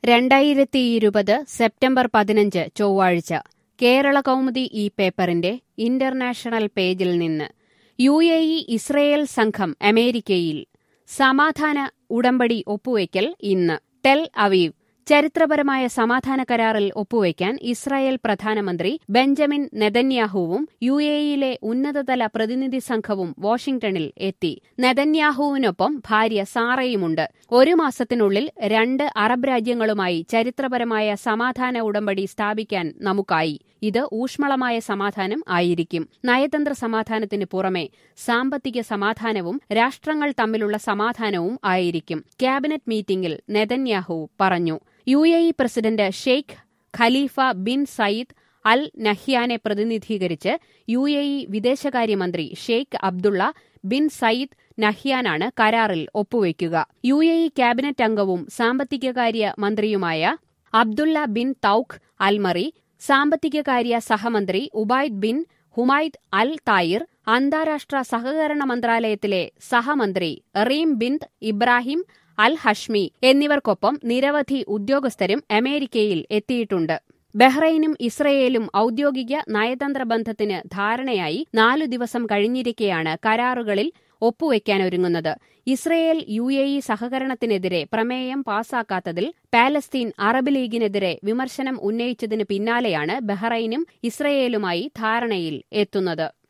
രണ്ടായിരത്തി ഇരുപത് സെപ്റ്റംബർ പതിനഞ്ച് ചൊവ്വാഴ്ച കേരള കൗമുദി ഈ പേപ്പറിന്റെ ഇന്റർനാഷണൽ പേജിൽ നിന്ന് യു എ ഇ ഇസ്രയേൽ സംഘം അമേരിക്കയിൽ സമാധാന ഉടമ്പടി ഒപ്പുവയ്ക്കൽ ഇന്ന് ടെൽ അവീവ് ചരിത്രപരമായ സമാധാന കരാറിൽ ഒപ്പുവയ്ക്കാൻ ഇസ്രായേൽ പ്രധാനമന്ത്രി ബെഞ്ചമിൻ നെതന്യാഹുവും യു എയിലെ ഉന്നതതല പ്രതിനിധി സംഘവും വാഷിംഗ്ടണിൽ എത്തി നെതന്യാഹുവിനൊപ്പം ഭാര്യ സാറയുമുണ്ട് ഒരു മാസത്തിനുള്ളിൽ രണ്ട് അറബ് രാജ്യങ്ങളുമായി ചരിത്രപരമായ സമാധാന ഉടമ്പടി സ്ഥാപിക്കാൻ നമുക്കായി ഇത് ഊഷ്മളമായ സമാധാനം ആയിരിക്കും നയതന്ത്ര സമാധാനത്തിന് പുറമെ സാമ്പത്തിക സമാധാനവും രാഷ്ട്രങ്ങൾ തമ്മിലുള്ള സമാധാനവും ആയിരിക്കും ക്യാബിനറ്റ് മീറ്റിംഗിൽ നെതന്യാഹു പറഞ്ഞു U A E president Sheikh Khalifa bin Zayed Al നഹ്യാനെ പ്രതിനിധീകരിച്ച് യു എ ഇ വിദേശകാര്യമന്ത്രി ഷെയ്ഖ് അബ്ദുള്ള ബിൻ സയ്യിദ് നഹ്യാനാണ് കരാറിൽ ഒപ്പുവയ്ക്കുക യു എ ഇ ക്യാബിനറ്റ് അംഗവും സാമ്പത്തികകാര്യ മന്ത്രിയുമായ അബ്ദുള്ള ബിൻ തൌഖ് അൽമറി സാമ്പത്തികകാര്യ സഹമന്ത്രി Obaid bin Humaid Al Tayer അന്താരാഷ്ട്ര സഹകരണ മന്ത്രാലയത്തിലെ സഹമന്ത്രി റീം ബിന്ദ് ഇബ്രാഹിം അൽ ഹഷ്മി എന്നിവർക്കൊപ്പം നിരവധി ഉദ്യോഗസ്ഥരും അമേരിക്കയിൽ എത്തിയിട്ടുണ്ട് ബഹ്റൈനും ഇസ്രയേലും ഔദ്യോഗിക നയതന്ത്ര ബന്ധത്തിന് ധാരണയായി നാലു ദിവസം കഴിഞ്ഞിരിക്കെയാണ് കരാറുകളിൽ ഒപ്പുവയ്ക്കാനൊരുങ്ങുന്നത് ഇസ്രയേൽ യു എ ഇ സഹകരണത്തിനെതിരെ പ്രമേയം പാസാക്കാത്തതിൽ പാലസ്തീൻ അറബ് ലീഗിനെതിരെ വിമർശനം ഉന്നയിച്ചതിന് പിന്നാലെയാണ് ബഹ്റൈനും ഇസ്രയേലുമായി ധാരണയിൽ എത്തുന്നത്